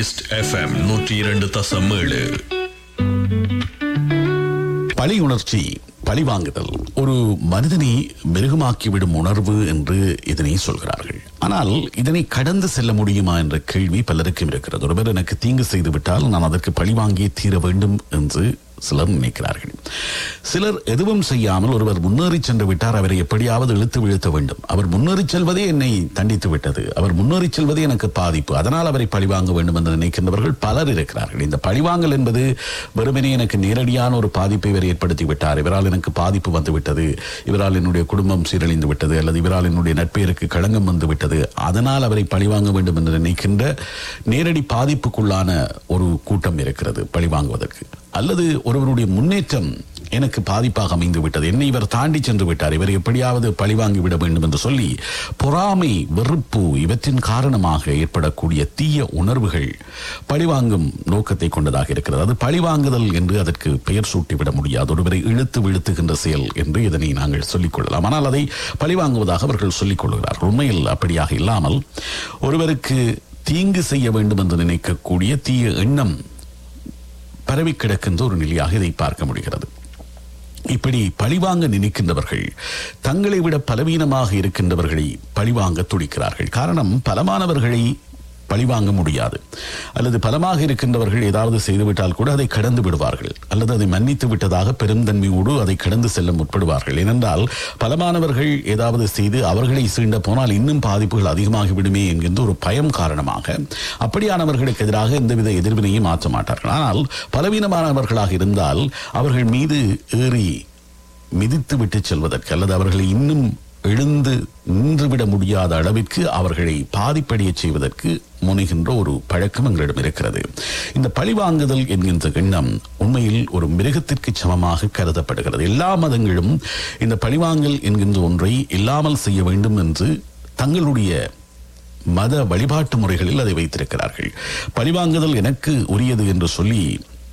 east FM நூற்றி இரண்டு தசம் ஏழு பழி உணர்ச்சி பழி வாங்குதல் ஒரு மனிதனை மிருகமாக்கிவிடும் உணர்வு என்று இதனை சொல்கிறார்கள் ஆனால் இதனை கடந்து செல்ல முடியுமா என்ற கேள்வி பலருக்கும் இருக்கிறது ஒருவர் எனக்கு தீங்கு செய்து விட்டால் நான் அதற்கு பழி வாங்கியே தீர வேண்டும் என்று சிலர் நினைக்கிறார்கள் சிலர் எதுவும் செய்யாமல் ஒருவர் முன்னேறி சென்று விட்டார் அவரை எப்படியாவது இழுத்து வீழ்த்த வேண்டும் அவர் முன்னேறி செல்வதே என்னை தண்டித்து விட்டது அவர் முன்னேறி செல்வதே எனக்கு பாதிப்பு அதனால் அவரை பழிவாங்க வேண்டும் என்று நினைக்கின்றவர்கள் பலர் இருக்கிறார்கள் இந்த பழிவாங்கல் என்பது வெறுமனே எனக்கு நேரடியான ஒரு பாதிப்பை இவர் ஏற்படுத்தி விட்டார் இவரால் எனக்கு பாதிப்பு வந்து விட்டது இவரால் என்னுடைய குடும்பம் சீரழிந்து விட்டது அல்லது இவரால் என்னுடைய நட்பெயருக்கு களங்கம் வந்து விட்டது அதனால் அவரை பழிவாங்க வேண்டும் என்று நினைக்கின்ற நேரடி பாதிப்புக்குள்ளான ஒரு கூட்டம் இருக்கிறது பழிவாங்குவதற்கு அல்லது ஒருவருடைய முன்னேற்றம் எனக்கு பாதிப்பாக அமைந்து விட்டது என்னை இவர் தாண்டி சென்று விட்டார் இவர் எப்படியாவது பழிவாங்கி விட வேண்டும் என்று சொல்லி பொறாமை வெறுப்பு இவற்றின் காரணமாக ஏற்படக்கூடிய தீய உணர்வுகள் பழிவாங்கும் நோக்கத்தை கொண்டதாக இருக்கிறது அது பழிவாங்குதல் என்று அதற்கு பெயர் சூட்டிவிட முடியாது ஒருவரை இழுத்து வீழ்த்துகின்ற செயல் என்று இதனை நாங்கள் சொல்லிக் கொள்ளலாம் ஆனால் அதை பழிவாங்குவதாக அவர்கள் சொல்லிக் கொள்கிறார் உண்மையில் அப்படியாக இல்லாமல் ஒருவருக்கு தீங்கு செய்ய வேண்டும் என்று நினைக்கக்கூடிய தீய எண்ணம் பரவி கிடக்கின்ற ஒரு நிலையாக இதை பார்க்க முடிகிறது இப்படி பழிவாங்க நினைக்கின்றவர்கள் தங்களை விட பலவீனமாக இருக்கின்றவர்களை பழிவாங்க துடிக்கிறார்கள் காரணம் பலமானவர்களை பழிவாங்க முடியாது அல்லது பலமாக இருக்கின்றவர்கள் ஏதாவது செய்துவிட்டால் கூட அதை கடந்து விடுவார்கள் அல்லது அதை மன்னித்து விட்டதாக பெருந்தன்மையோடு அதை கடந்து செல்ல முற்படுவார்கள் ஏனென்றால் பலமானவர்கள் ஏதாவது செய்து அவர்களை சீண்ட போனால் இன்னும் பாதிப்புகள் அதிகமாகிவிடுமே என்கின்ற ஒரு பயம் காரணமாக அப்படியானவர்களுக்கு எதிராக எந்தவித எதிர்வினையும் மாற்ற மாட்டார்கள் ஆனால் பலவீனமானவர்களாக இருந்தால் அவர்கள் மீது ஏறி மிதித்து விட்டு செல்வதற்கு அல்லது அவர்களை இன்னும் எழுந்து நின்றுவிட முடியாத அளவிற்கு அவர்களை பாதிப்படைய செய்வதற்கு முனைகின்ற ஒரு பழக்கம் எங்களிடம் இருக்கிறது இந்த பழிவாங்குதல் என்கின்ற எண்ணம் உண்மையில் ஒரு மிருகத்திற்கு சமமாக கருதப்படுகிறது எல்லா மதங்களும் இந்த பழிவாங்கல் என்கின்ற ஒன்றை இல்லாமல் செய்ய வேண்டும் என்று தங்களுடைய மத வழிபாட்டு முறைகளில் அதை வைத்திருக்கிறார்கள் பழிவாங்குதல் எனக்கு உரியது என்று சொல்லி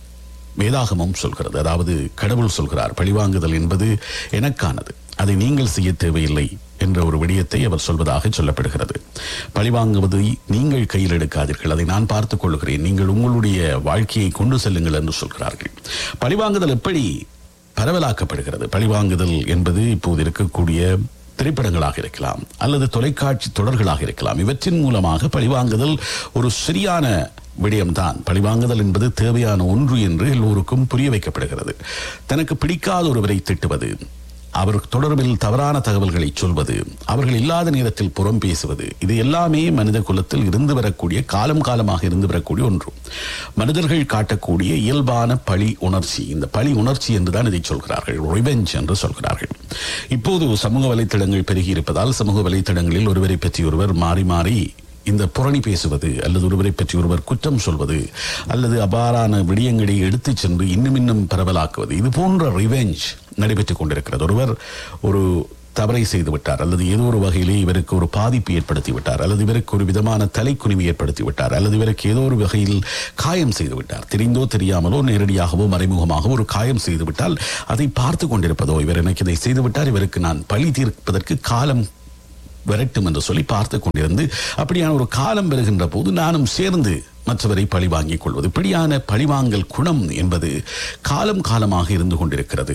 வேதாகமம் சொல்கிறது அதாவது கடவுள் சொல்கிறார் பழிவாங்குதல் என்பது எனக்கானது அதை நீங்கள் செய்ய தேவையில்லை என்ற ஒரு விடயத்தை அவர் சொல்வதாக சொல்லப்படுகிறது பழிவாங்குவதை நீங்கள் கையில் எடுக்காதீர்கள் அதை நான் பார்த்துக் கொள்கிறேன் நீங்கள் உங்களுடைய வாழ்க்கையை கொண்டு செல்லுங்கள் என்று சொல்கிறார்கள் பழிவாங்குதல் எப்படி பரவலாக்கப்படுகிறது பழிவாங்குதல் என்பது இப்போது இருக்கக்கூடிய திரைப்படங்களாக இருக்கலாம் அல்லது தொலைக்காட்சி தொடர்களாக இருக்கலாம் இவற்றின் மூலமாக பழிவாங்குதல் ஒரு சரியான விடயம்தான் பழிவாங்குதல் என்பது தேவையான ஒன்று என்று எல்லோருக்கும் புரிய வைக்கப்படுகிறது தனக்கு பிடிக்காத ஒருவரை திட்டுவது அவர் தொடர்பில் தவறான தகவல்களை சொல்வது அவர்கள் இல்லாத நேரத்தில் புறம் பேசுவது இது எல்லாமே மனித குலத்தில் இருந்து வரக்கூடிய காலம் காலமாக இருந்து வரக்கூடிய ஒன்று மனிதர்கள் காட்டக்கூடிய இயல்பான பழி உணர்ச்சி இந்த பழி உணர்ச்சி என்றுதான் இதை சொல்கிறார்கள் ரிவெஞ்ச் என்று சொல்கிறார்கள் இப்போது சமூக வலைத்தளங்கள் பெருகி இருப்பதால் சமூக வலைத்தளங்களில் ஒருவரை பற்றி ஒருவர் மாறி மாறி இந்த புரணி பேசுவது அல்லது ஒருவரை பற்றி ஒருவர் குற்றம் சொல்வது அல்லது அபாரான விடயங்களை எடுத்துச் சென்று இன்னும் இன்னும் பரவலாக்குவது இது போன்ற ரிவெஞ்ச் நடைபெற்றுக் கொண்டிருக்கிறது ஒருவர் ஒரு தவறை செய்து விட்டார் அல்லது ஏதோ ஒரு வகையிலே இவருக்கு ஒரு பாதிப்பு ஏற்படுத்தி விட்டார் அல்லது இவருக்கு ஒரு விதமான தலைக்குனிவு ஏற்படுத்தி விட்டார் அல்லது இவருக்கு ஏதோ ஒரு வகையில் காயம் செய்து விட்டார் தெரிந்தோ தெரியாமலோ நேரடியாகவோ மறைமுகமாகவோ ஒரு காயம் செய்து விட்டால் அதை பார்த்து கொண்டிருப்பதோ இவர் எனக்கு இதை செய்து விட்டார் இவருக்கு நான் பழி தீர்ப்பதற்கு காலம் விரட்டும் என்று சொல்லி பார்த்து கொண்டிருந்து அப்படியான ஒரு காலம் வருகின்ற போது நானும் சேர்ந்து மற்றவரை பழி வாங்கிக் கொள்வது இப்படியான பழிவாங்கல் குணம் என்பது காலம் காலமாக இருந்து கொண்டிருக்கிறது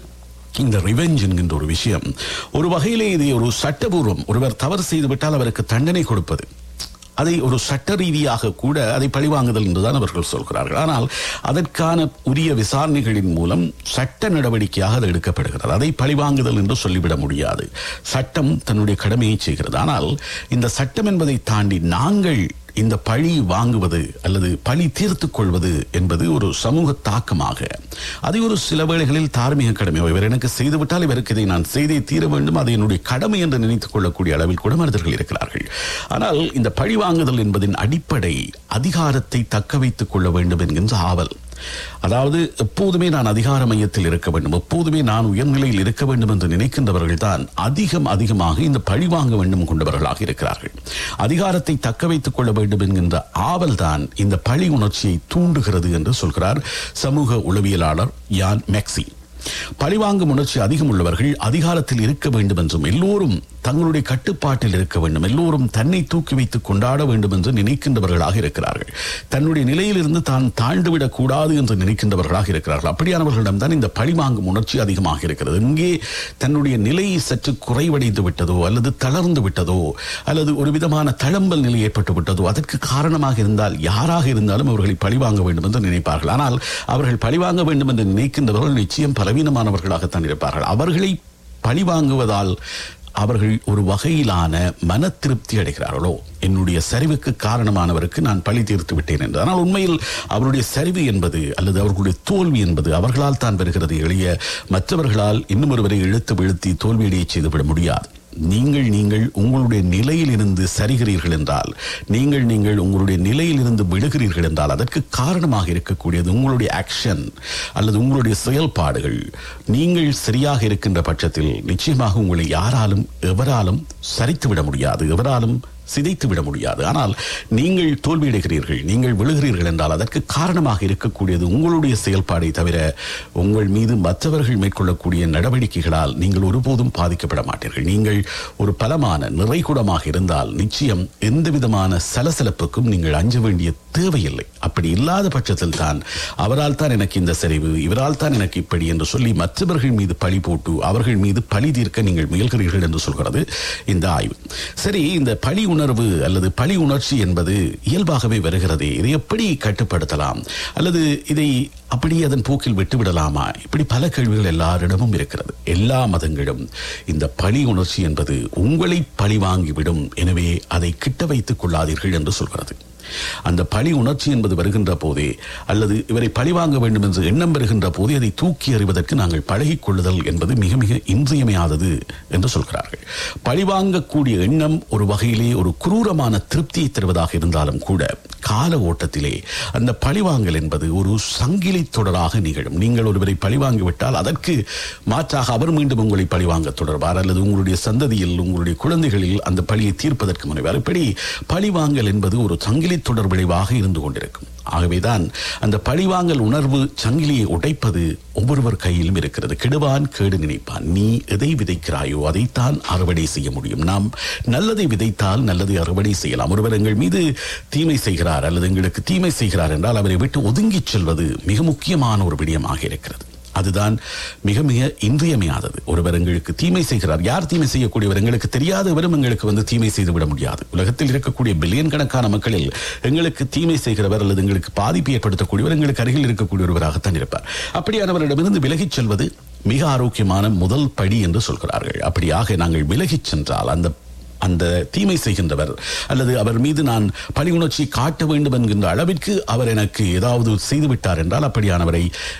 இந்த ரிவெஞ்ச் என்கின்ற ஒரு விஷயம் ஒரு வகையிலே இது ஒரு சட்டபூர்வம் ஒருவர் தவறு செய்துவிட்டால் அவருக்கு தண்டனை கொடுப்பது அதை ஒரு சட்ட ரீதியாக கூட அதை பழிவாங்குதல் என்றுதான் அவர்கள் சொல்கிறார்கள் ஆனால் அதற்கான உரிய விசாரணைகளின் மூலம் சட்ட நடவடிக்கையாக அது எடுக்கப்படுகிறது அதை பழிவாங்குதல் என்று சொல்லிவிட முடியாது சட்டம் தன்னுடைய கடமையை செய்கிறது ஆனால் இந்த சட்டம் என்பதை தாண்டி நாங்கள் இந்த பழி வாங்குவது அல்லது பழி தீர்த்துக் கொள்வது என்பது ஒரு சமூக தாக்கமாக அதை ஒரு சில வேளைகளில் தார்மீக கடமை இவர் எனக்கு செய்துவிட்டால் இவருக்கு இதை நான் செய்தே தீர வேண்டும் அது என்னுடைய கடமை என்று நினைத்துக் கொள்ளக்கூடிய அளவில் கூட மனிதர்கள் இருக்கிறார்கள் ஆனால் இந்த பழி வாங்குதல் என்பதின் அடிப்படை அதிகாரத்தை தக்க வைத்துக் கொள்ள வேண்டும் என்கின்ற ஆவல் அதாவது எப்போதுமே நான் அதிகார மையத்தில் இருக்க வேண்டும் எப்போதுமே நான் உயர்நிலையில் இருக்க வேண்டும் என்று நினைக்கின்றவர்கள் தான் அதிகம் அதிகமாக இந்த பழி வாங்க வேண்டும் கொண்டவர்களாக இருக்கிறார்கள் அதிகாரத்தை தக்க வைத்துக் கொள்ள வேண்டும் என்கின்ற ஆவல் தான் இந்த பழி உணர்ச்சியை தூண்டுகிறது என்று சொல்கிறார் சமூக உளவியலாளர் யான் மெக்சி பழிவாங்கும் உணர்ச்சி அதிகம் உள்ளவர்கள் அதிகாரத்தில் இருக்க வேண்டும் என்றும் எல்லோரும் தங்களுடைய கட்டுப்பாட்டில் இருக்க வேண்டும் எல்லோரும் தன்னை தூக்கி வைத்து கொண்டாட வேண்டும் என்று நினைக்கின்றவர்களாக இருக்கிறார்கள் தன்னுடைய நிலையிலிருந்து தான் தாழ்ந்துவிடக் கூடாது என்று நினைக்கின்றவர்களாக இருக்கிறார்கள் அப்படியானவர்களிடம் தான் இந்த பழிவாங்கும் உணர்ச்சி அதிகமாக இருக்கிறது இங்கே தன்னுடைய நிலை சற்று குறைவடைந்து விட்டதோ அல்லது தளர்ந்து விட்டதோ அல்லது ஒரு விதமான தளம்பல் நிலை ஏற்பட்டு விட்டதோ அதற்கு காரணமாக இருந்தால் யாராக இருந்தாலும் அவர்களை பழிவாங்க வேண்டும் என்று நினைப்பார்கள் ஆனால் அவர்கள் பழிவாங்க வேண்டும் என்று நினைக்கின்றவர்கள் நிச்சயம் பலவீனமானவர்களாகத்தான் இருப்பார்கள் அவர்களை பழிவாங்குவதால் அவர்கள் ஒரு வகையிலான மன திருப்தி அடைகிறார்களோ என்னுடைய சரிவுக்கு காரணமானவருக்கு நான் பழி தீர்த்து விட்டேன் என்று ஆனால் உண்மையில் அவருடைய சரிவு என்பது அல்லது அவர்களுடைய தோல்வி என்பது அவர்களால் தான் வருகிறது எளிய மற்றவர்களால் இன்னும் ஒருவரை இழுத்து வீழ்த்தி தோல்வியடைய செய்துவிட முடியாது நீங்கள் நீங்கள் உங்களுடைய நிலையில் இருந்து சரிகிறீர்கள் என்றால் நீங்கள் நீங்கள் உங்களுடைய நிலையில் இருந்து விழுகிறீர்கள் என்றால் அதற்கு காரணமாக இருக்கக்கூடியது உங்களுடைய ஆக்ஷன் அல்லது உங்களுடைய செயல்பாடுகள் நீங்கள் சரியாக இருக்கின்ற பட்சத்தில் நிச்சயமாக உங்களை யாராலும் எவராலும் சரித்து விட முடியாது எவராலும் சிதைத்து விட முடியாது ஆனால் நீங்கள் தோல்வியடைகிறீர்கள் நீங்கள் விழுகிறீர்கள் என்றால் அதற்கு காரணமாக இருக்கக்கூடியது உங்களுடைய செயல்பாடை தவிர உங்கள் மீது மற்றவர்கள் மேற்கொள்ளக்கூடிய நடவடிக்கைகளால் நீங்கள் ஒருபோதும் பாதிக்கப்பட மாட்டீர்கள் நீங்கள் ஒரு பலமான நிறைகுடமாக இருந்தால் நிச்சயம் எந்த விதமான சலசலப்புக்கும் நீங்கள் அஞ்ச வேண்டிய தேவையில்லை அப்படி இல்லாத பட்சத்தில் தான் அவரால் தான் எனக்கு இந்த சரிவு இவரால் தான் எனக்கு இப்படி என்று சொல்லி மற்றவர்கள் மீது பழி போட்டு அவர்கள் மீது பழி தீர்க்க நீங்கள் முயல்கிறீர்கள் என்று சொல்கிறது இந்த ஆய்வு சரி இந்த பழி உணர்வு அல்லது பழி உணர்ச்சி என்பது இயல்பாகவே வருகிறது இதை எப்படி கட்டுப்படுத்தலாம் அல்லது இதை அப்படி அதன் போக்கில் விட்டுவிடலாமா இப்படி பல கேள்விகள் எல்லாரிடமும் இருக்கிறது எல்லா மதங்களும் இந்த பழி உணர்ச்சி என்பது உங்களை பழி வாங்கிவிடும் எனவே அதை கிட்ட வைத்துக் கொள்ளாதீர்கள் என்று சொல்கிறது அந்த பழி உணர்ச்சி என்பது வருகின்ற போதே அல்லது இவரை பழி வாங்க வேண்டும் என்று எண்ணம் வருகின்ற போதே அதை தூக்கி எறிவதற்கு நாங்கள் பழகிக் கொள்ளுதல் என்பது மிக மிக இன்றியமையாதது என்று சொல்கிறார்கள் பழிவாங்கக்கூடிய எண்ணம் ஒரு வகையிலே ஒரு குரூரமான திருப்தியை தருவதாக இருந்தாலும் கூட கால ஓட்டத்திலே அந்த பழிவாங்கல் என்பது ஒரு சங்கிலி தொடராக நிகழும் நீங்கள் ஒருவரை பழிவாங்கிவிட்டால் அதற்கு மாற்றாக அவர் மீண்டும் உங்களை பழிவாங்க தொடர்பார் அல்லது உங்களுடைய சந்ததியில் உங்களுடைய குழந்தைகளில் அந்த பழியை தீர்ப்பதற்கு முனைவார் இப்படி பழிவாங்கல் என்பது ஒரு சங்கிலி தொடர் விளைவாக இருந்து கொண்டிருக்கும் ஆகவேதான் அந்த பழிவாங்கல் உணர்வு சங்கிலியை உடைப்பது ஒவ்வொருவர் கையிலும் இருக்கிறது கெடுவான் கேடு நினைப்பான் நீ எதை விதைக்கிறாயோ அதைத்தான் அறுவடை செய்ய முடியும் நாம் நல்லதை விதைத்தால் நல்லதை அறுவடை செய்யலாம் ஒருவர் எங்கள் மீது தீமை செய்கிறார் அல்லது எங்களுக்கு தீமை செய்கிறார் என்றால் அவரை விட்டு ஒதுங்கிச் செல்வது மிக முக்கியமான ஒரு விடயமாக இருக்கிறது அதுதான் மிக மிக இன்றியமையாதது ஒருவர் எங்களுக்கு தீமை செய்கிறார் யார் தீமை செய்யக்கூடியவர் எங்களுக்கு தெரியாதவரும் எங்களுக்கு வந்து தீமை செய்து விட முடியாது உலகத்தில் இருக்கக்கூடிய பில்லியன் கணக்கான மக்களில் எங்களுக்கு தீமை செய்கிறவர் அல்லது எங்களுக்கு பாதிப்பு ஏற்படுத்தக்கூடியவர் எங்களுக்கு அருகில் இருக்கக்கூடிய ஒருவராகத்தான் இருப்பார் அப்படியானவரிடமிருந்து விலகிச் செல்வது மிக ஆரோக்கியமான முதல் படி என்று சொல்கிறார்கள் அப்படியாக நாங்கள் விலகிச் சென்றால் அந்த அந்த தீமை செய்கின்றவர் அல்லது அவர் மீது நான் பழி உணர்ச்சி காட்ட வேண்டும் என்கின்ற அளவிற்கு அவர் எனக்கு ஏதாவது செய்துவிட்டார் என்றால் அப்படியானவரை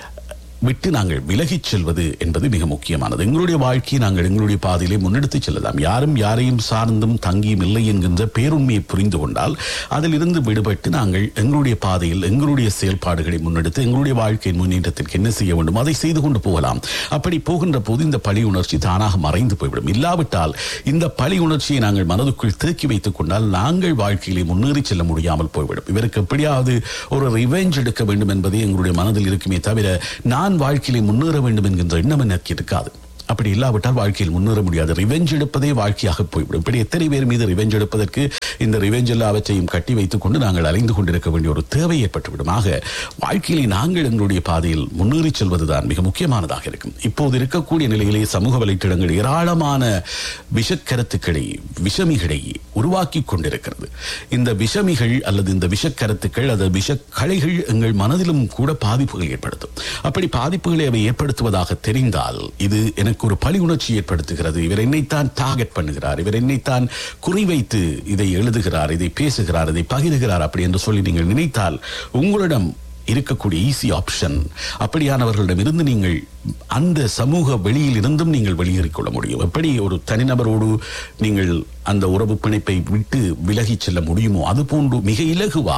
விட்டு நாங்கள் விலகிச் செல்வது என்பது மிக முக்கியமானது எங்களுடைய வாழ்க்கையை நாங்கள் எங்களுடைய பாதையிலே முன்னெடுத்துச் செல்லலாம் யாரும் யாரையும் சார்ந்தும் தங்கியும் இல்லை என்கின்ற பேருண்மையை புரிந்து கொண்டால் அதிலிருந்து விடுபட்டு நாங்கள் எங்களுடைய பாதையில் எங்களுடைய செயல்பாடுகளை முன்னெடுத்து எங்களுடைய வாழ்க்கையின் முன்னேற்றத்திற்கு என்ன செய்ய வேண்டும் அதை செய்து கொண்டு போகலாம் அப்படி போகின்ற போது இந்த பழி உணர்ச்சி தானாக மறைந்து போய்விடும் இல்லாவிட்டால் இந்த பழி உணர்ச்சியை நாங்கள் மனதுக்குள் தேக்கி வைத்துக் கொண்டால் நாங்கள் வாழ்க்கையிலே முன்னேறி செல்ல முடியாமல் போய்விடும் இவருக்கு எப்படியாவது ஒரு ரிவெஞ்ச் எடுக்க வேண்டும் என்பதே எங்களுடைய மனதில் இருக்குமே தவிர நான் வாழ்க்கையிலே முன்னேற வேண்டும் என்கின்ற எண்ணம் எனக்கு இருக்காது அப்படி இல்லாவிட்டால் வாழ்க்கையில் முன்னேற முடியாது ரிவெஞ்ச் எடுப்பதே வாழ்க்கையாக போய்விடும் இப்படி எத்தனை பேர் மீது ரிவெஞ்ச் எடுப்பதற்கு இந்த ரிவெஞ்ச் எல்லாவற்றையும் கட்டி வைத்துக் கொண்டு நாங்கள் அலைந்து கொண்டிருக்க வேண்டிய ஒரு தேவை ஏற்பட்டுவிடும் ஆக வாழ்க்கையிலே நாங்கள் எங்களுடைய பாதையில் முன்னேறி செல்வதுதான் மிக முக்கியமானதாக இருக்கும் இப்போது இருக்கக்கூடிய நிலையிலே சமூக வலைத்தளங்கள் ஏராளமான விஷக்கருத்துக்களை விஷமிகளை உருவாக்கி கொண்டிருக்கிறது இந்த விஷமிகள் அல்லது இந்த விஷக்கருத்துக்கள் அல்லது விஷக்கலைகள் எங்கள் மனதிலும் கூட பாதிப்புகள் ஏற்படுத்தும் அப்படி பாதிப்புகளை அவை ஏற்படுத்துவதாக தெரிந்தால் இது எனக்கு ஒரு பழி உணர்ச்சி ஏற்படுத்துகிறது இவர் என்னைத்தான் டார்கெட் பண்ணுகிறார் இவர் என்னைத்தான் குறிவைத்து இதை எழுதுகிறார் இதை பேசுகிறார் இதை பகிர்கிறார் அப்படி என்று சொல்லி நீங்கள் நினைத்தால் உங்களிடம் இருக்கக்கூடிய ஈஸி ஆப்ஷன் அப்படியானவர்களிடம் இருந்து நீங்கள் அந்த சமூக வெளியில் இருந்தும் நீங்கள் வெளியேறிக் கொள்ள முடியும் எப்படி ஒரு தனிநபரோடு நீங்கள் அந்த உறவு பிணைப்பை விட்டு விலகிச் செல்ல முடியுமோ அது போன்று மிக இலகுவாக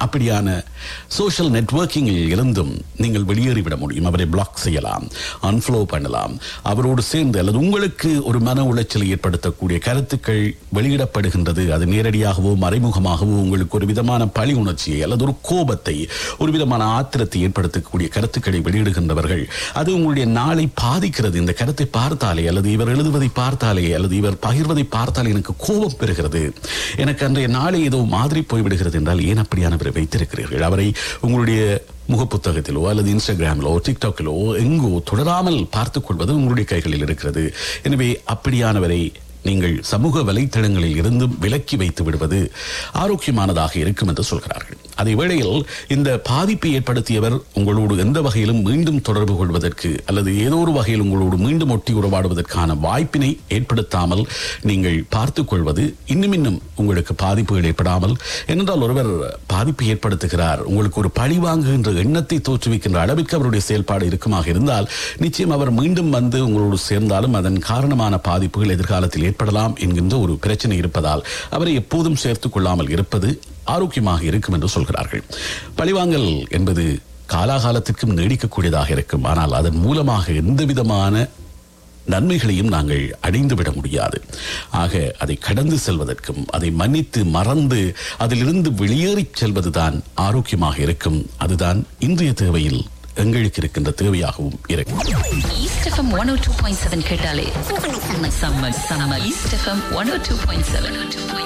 அப்படியான சோஷியல் நெட்வொர்க்கிங்கில் இருந்தும் நீங்கள் வெளியேறிவிட முடியும் அவரை பிளாக் செய்யலாம் அன்ஃப்ளோ பண்ணலாம் அவரோடு சேர்ந்து அல்லது உங்களுக்கு ஒரு மன உளைச்சலை ஏற்படுத்தக்கூடிய கருத்துக்கள் வெளியிடப்படுகின்றது அது நேரடியாகவோ மறைமுகமாகவோ உங்களுக்கு ஒரு விதமான பழி உணர்ச்சியை அல்லது ஒரு கோபத்தை ஒரு விதமான ஆத்திரத்தை ஏற்படுத்தக்கூடிய கருத்துக்களை வெளியிடுகின்றவர்கள் அது உங்களுடைய நாளை பாதிக்கிறது இந்த கருத்தை பார்த்தாலே அல்லது இவர் எழுதுவதை பார்த்தாலே அல்லது இவர் பகிர்வதை பார்த்தாலே எனக்கு கோபம் பெறுகிறது எனக்கு அன்றைய நாளை ஏதோ மாதிரி போய்விடுகிறது என்றால் ஏன் அப்படியானவரை வைத்திருக்கிறீர்கள் அவரை உங்களுடைய முகப்புத்தகத்திலோ அல்லது இன்ஸ்டாகிராமிலோ டிக்டாக்கிலோ எங்கோ தொடராமல் பார்த்துக் கொள்வது உங்களுடைய கைகளில் இருக்கிறது எனவே அப்படியானவரை நீங்கள் சமூக வலைத்தளங்களில் இருந்தும் விலக்கி வைத்து விடுவது ஆரோக்கியமானதாக இருக்கும் என்று சொல்கிறார்கள் அதே வேளையில் இந்த பாதிப்பை ஏற்படுத்தியவர் உங்களோடு எந்த வகையிலும் மீண்டும் தொடர்பு கொள்வதற்கு அல்லது ஏதோ ஒரு வகையில் உங்களோடு மீண்டும் ஒட்டி உறவாடுவதற்கான வாய்ப்பினை ஏற்படுத்தாமல் நீங்கள் பார்த்துக் கொள்வது இன்னும் இன்னும் உங்களுக்கு பாதிப்புகள் ஏற்படாமல் ஏனென்றால் ஒருவர் பாதிப்பை ஏற்படுத்துகிறார் உங்களுக்கு ஒரு பழி வாங்குகின்ற எண்ணத்தை தோற்றுவிக்கின்ற அளவிற்கு அவருடைய செயல்பாடு இருக்குமாக இருந்தால் நிச்சயம் அவர் மீண்டும் வந்து உங்களோடு சேர்ந்தாலும் அதன் காரணமான பாதிப்புகள் எதிர்காலத்தில் ஏற்படலாம் என்கின்ற ஒரு பிரச்சனை இருப்பதால் அவரை எப்போதும் சேர்த்துக் கொள்ளாமல் இருப்பது ஆரோக்கியமாக இருக்கும் என்று சொல்கிறார்கள் பழிவாங்கல் என்பது காலாகாலத்திற்கும் நீடிக்கக்கூடியதாக இருக்கும் ஆனால் அதன் மூலமாக எந்த விதமான நன்மைகளையும் நாங்கள் அடைந்துவிட முடியாது ஆக அதை கடந்து செல்வதற்கும் அதை மன்னித்து மறந்து அதிலிருந்து வெளியேறிச் செல்வதுதான் ஆரோக்கியமாக இருக்கும் அதுதான் இன்றைய தேவையில் எங்களுக்கு இருக்கின்ற தேவையாகவும் இருக்கும் east FM one O two point seven கேட்டாலே செம்ம செம்ம east FM one O two point seven